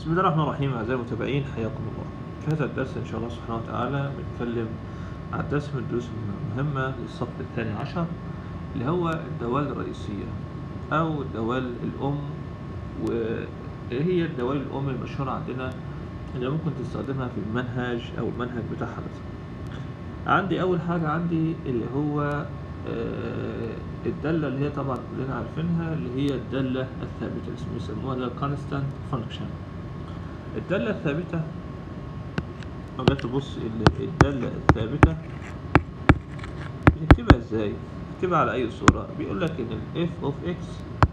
بسم الله الرحمن الرحيم أعزائي المتابعين حياكم الله في هذا الدرس إن شاء الله سبحانه وتعالى بنتكلم عن درس من الدروس المهمة للصف الثاني عشر اللي هو الدوال الرئيسية أو الدوال الأم وهي الدوال الأم المشهورة عندنا اللي ممكن تستخدمها في المنهج أو المنهج بتاعها مثلا عندي أول حاجة عندي اللي هو آه، الدالة اللي هي طبعا كلنا عارفينها اللي هي الدالة الثابتة اللي بيسموها ده constant function الدالة الثابتة لو جيت تبص ال- الدالة الثابتة بنكتبها ازاي؟ بنكتبها على أي صورة بيقول لك إن ال f of x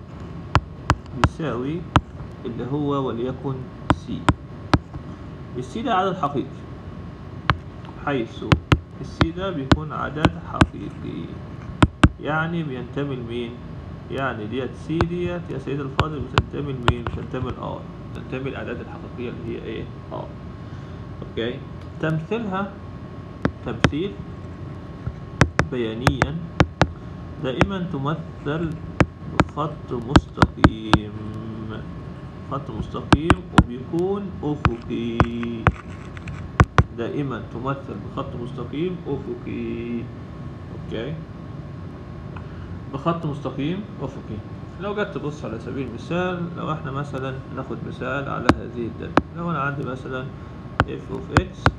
بيساوي اللي هو وليكن c السي ده عدد حقيقي حيث السي ده بيكون عدد حقيقي يعني بينتمي لمين؟ يعني ديت سي ديت يا سيد الفاضل بتنتمي لمين؟ بتنتمي لآر تنتمي للأعداد الحقيقية اللي هي إيه؟ آر أوكي تمثيلها تمثيل بيانيا دائما تمثل بخط مستقيم خط مستقيم وبيكون أفقي دائما تمثل بخط مستقيم أفقي أوكي بخط مستقيم أفقي لو جيت تبص على سبيل المثال لو احنا مثلا ناخد مثال على هذه الدالة لو انا عندي مثلا f of x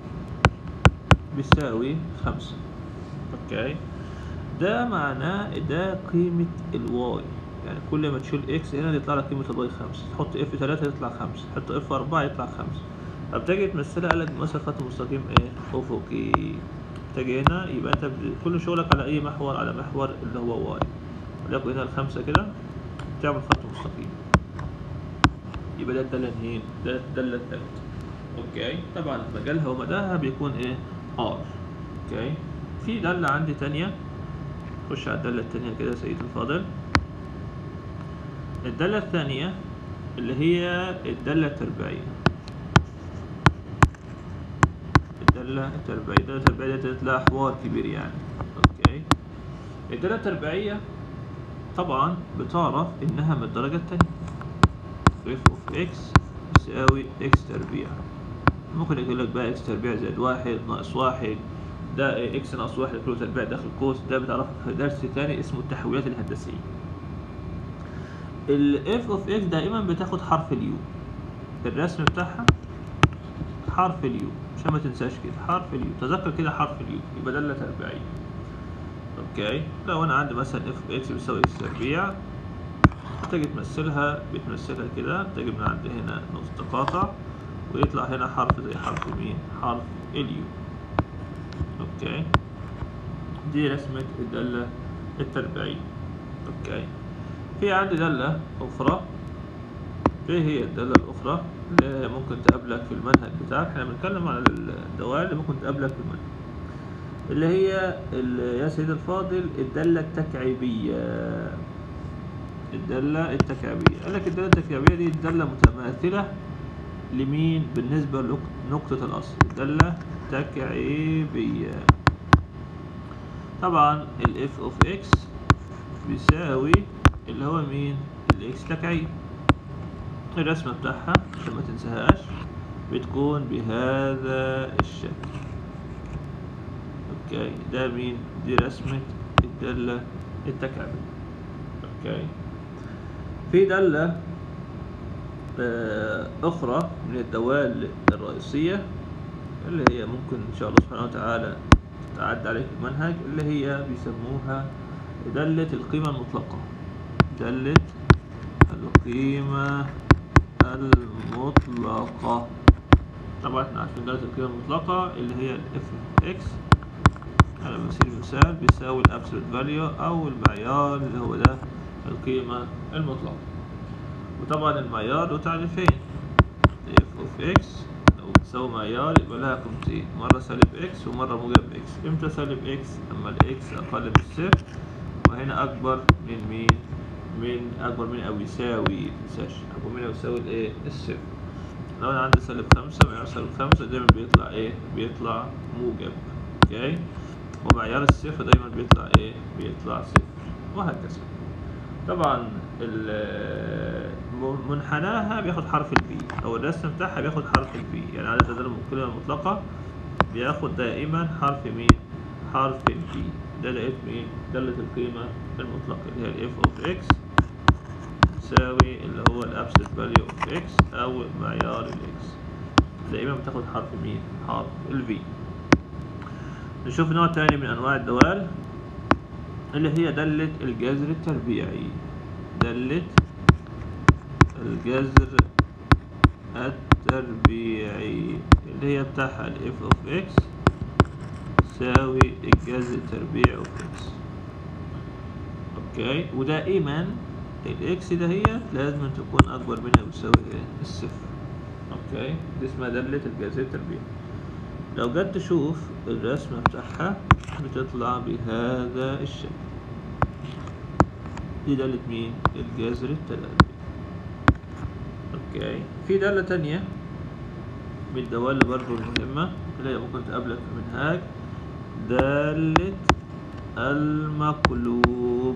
بيساوي خمسة اوكي ده معناه ده قيمة الواي يعني كل ما تشيل اكس هنا يطلع لك قيمة الواي خمسة تحط اف تلاتة يطلع خمسة تحط اف أربعة يطلع خمسة طب تيجي تمثلها قالك مثلا خط مستقيم ايه أفقي تيجي هنا يبقى انت بت- كل شغلك على اي محور على محور اللي هو واي وليكن هنا الخمسة كده تعمل خط مستقيم يبقى ده الدالة منين؟ ده الدالة التالتة اوكي طبعا مجالها ومداها بيكون ايه؟ ار اوكي في دالة عندي تانية خش على الدالة التانية كده يا سيدي الفاضل الدالة الثانية اللي هي الدالة التربيعية الدالة التربيعية الدالة التربيعية دي لها حوار كبير يعني اوكي الدالة التربيعية طبعا بتعرف انها من الدرجة التانية f of x يساوي x تربيع ممكن يقول لك بقى x تربيع زائد واحد ناقص واحد ده إيه x ناقص واحد كله تربيع داخل قوس ده بتعرفه في درس تاني اسمه التحويلات الهندسية ال f of x دائما بتاخد حرف اليو الرسم بتاعها حرف اليو عشان ما تنساش كده حرف اليو تذكر كده حرف اليو يبقى دالة تربيعية اوكي لو انا عندي مثلا f of x بيساوي x تربيع تيجي تمثلها بتمثلها كده تجي من عند هنا نقطة تقاطع ويطلع هنا حرف زي حرف مين حرف اليو اوكي دي رسمة الدالة التربيعية اوكي في عندي دالة أخرى ايه هي الدالة الأخرى اللي ممكن تقابلك في المنهج بتاعك احنا بنتكلم على الدوال اللي ممكن تقابلك في المنهج اللي هي ال- يا سيدي الفاضل الدالة التكعيبية الدالة التكعيبية قال لك الدالة التكعيبية دي الدالة متماثلة لمين بالنسبة لنقطة الأصل الدالة تكعيبية طبعا ال f of x بيساوي اللي هو مين ال x تكعيب الرسمة بتاعها عشان ما تنساهاش بتكون بهذا الشكل اوكي ده مين دي رسمة الدالة التكعيبية اوكي في دالة آه، أخرى من الدوال الرئيسية اللي هي ممكن إن شاء الله سبحانه وتعالى تتعدى عليك في المنهج اللي هي بيسموها دالة القيمة المطلقة دالة القيمة المطلقة طبعا احنا عارفين دالة القيمة المطلقة اللي هي ال f x على سبيل المثال بيساوي الابسولوت فاليو او المعيار اللي هو ده القيمة المطلقة وطبعا المعيار له تعريفين f of x لو بتساوي معيار يبقى لها قيمتين مرة سالب x ومرة موجب x امتى سالب x اما ال x اقل من الصفر وهنا اكبر من مين من اكبر من او يساوي متنساش اكبر من او يساوي الايه الصفر لو انا عندي سالب خمسة معيار سالب خمسة دايما بيطلع ايه بيطلع موجب اوكي ومعيار الصفر دايما بيطلع ايه بيطلع صفر وهكذا طبعا ال- م- منحناها بياخد حرف البي او الرسم بتاعها بياخد حرف البي يعني عدد الدالة الكلية المطلقة بياخد دائما حرف مين حرف البي ده لقيت مين دالة القيمة المطلقة اللي هي الاف اوف اكس تساوي اللي هو الابسط فاليو اوف اكس او معيار الاكس دائما بتاخد حرف مين حرف الفي نشوف نوع تاني من انواع الدوال اللي هي دالة الجذر التربيعي دالة الجذر التربيعي اللي هي بتاعها الاف اوف اكس تساوي الجذر التربيعي اوف اكس اوكي ودائما الاكس دهيت لازم تكون اكبر منها بتساوي ايه الصفر اوكي دي اسمها دالة الجذر التربيعي لو جيت تشوف الرسمة بتاعها بتطلع بهذا الشكل دي دالة مين الجذر التربيعي اوكي في دالة تانية من الدوال برضو المهمة اللي هي ممكن تقابلك في المنهاج دالة المقلوب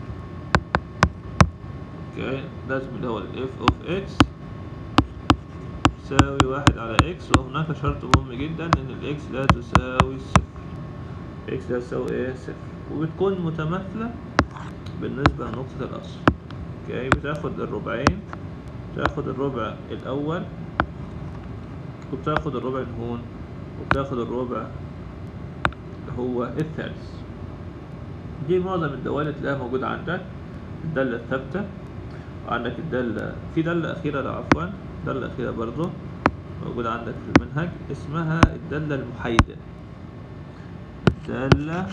اوكي لازم اللي هو الاف اوف اكس تساوي واحد على اكس وهناك شرط مهم جدا ان الاكس لا تساوي صفر اكس لا تساوي ايه صفر وبتكون متماثلة بالنسبة لنقطة الأصل اوكي بتاخد الربعين تاخد الربع الأول وبتاخد الربع الهون وبتاخد الربع اللي هو الثالث دي معظم الدوال اللي تلاقيها موجودة عندك الدالة الثابتة وعندك الدالة في دالة أخيرة لا عفوا دالة أخيرة برضو موجودة عندك في المنهج اسمها الدالة المحايدة الدالة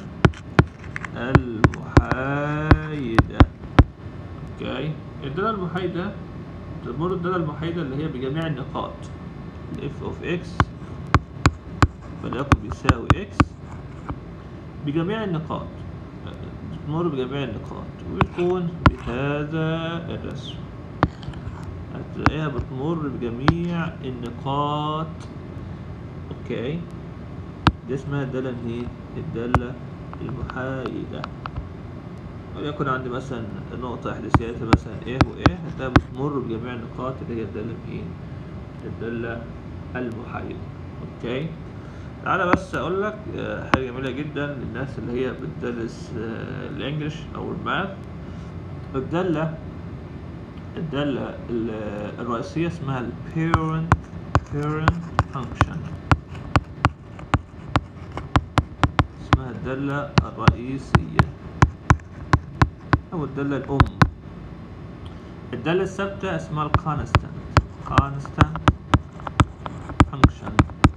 المحايدة اوكي الدالة المحايدة تمر الدالة المحايدة اللي هي بجميع النقاط اف اوف اكس فليكن بيساوي اكس بجميع النقاط تمر بجميع النقاط وبتكون بهذا الرسم هتلاقيها بتمر بجميع النقاط اوكي دي اسمها الدالة الايه الدالة المحايدة وليكن عندي مثلا نقطة إحداثياتها مثلا إيه وإيه هتلاقيها بتمر بجميع النقاط اللي هي الدالة الإيه؟ الدالة المحايدة أوكي تعالى بس أقول لك آه، حاجة جميلة جدا للناس اللي هي بتدرس آه، الإنجليش أو الماث الدالة الدالة ال- الرئيسية اسمها ال parent parent function اسمها الدالة الرئيسية أو الدالة الأم الدالة الثابتة اسمها ال constant constant function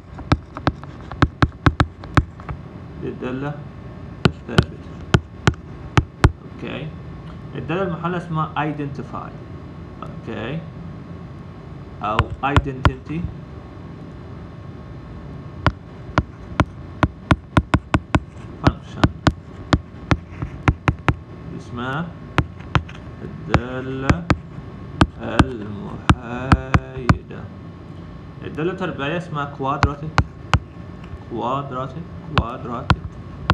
دي الدالة الثابتة أوكي الدالة المحلة اسمها identify أوكي أو identity function اسمها الدالة المحايدة الدالة التربيعية اسمها quadratic quadratic quadratic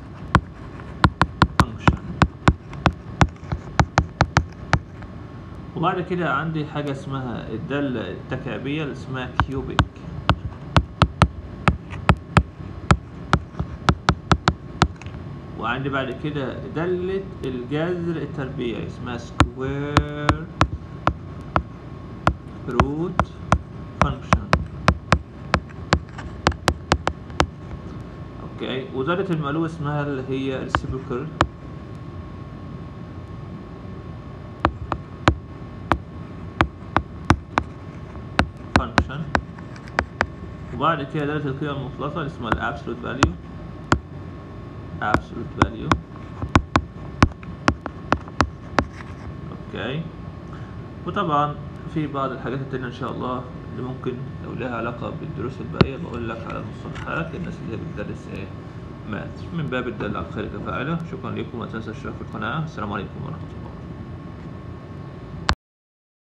function وبعد كده عندي حاجة اسمها الدالة التكعيبية اللي اسمها cubic وعندي بعد كده دالة الجذر التربيعي اسمها square root function اوكي ودالة المقلوب اسمها اللي هي reciprocal function وبعد كده دالة القيمة المطلقة اللي اسمها ال absolute value absolute value اوكي وطبعا في بعض الحاجات التانية ان شاء الله اللي ممكن لو لها علاقة بالدروس الباقية بقول لك على المصطلحات الناس اللي هي بتدرس ايه ماث من باب الدل على الخير كفاعله شكرا لكم ولا تنسى الاشتراك في القناة السلام عليكم ورحمة الله